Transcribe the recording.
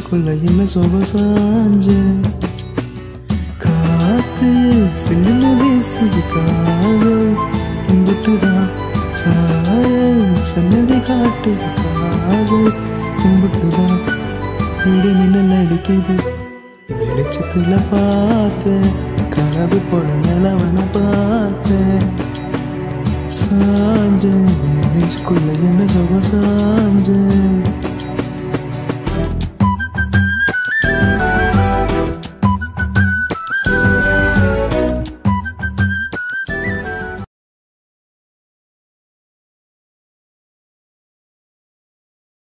நெஞ்சுக்குள்ள என்ன சொக சாஞ்சேன் காத்து சின்ன வீசுது காதல் கும்பிட்டுதான் சாயல் சன்னதி காட்டுது காதல் கும்பிட்டுதான் இடி மின்னல் அடிக்குது வெளிச்சத்துல பார்த்தேன் கனவு போல நிலவன பார்த்தேன் சாஞ்சேன் என் நெஞ்சுக்குள்ள என்ன சொக சாஞ்சேன்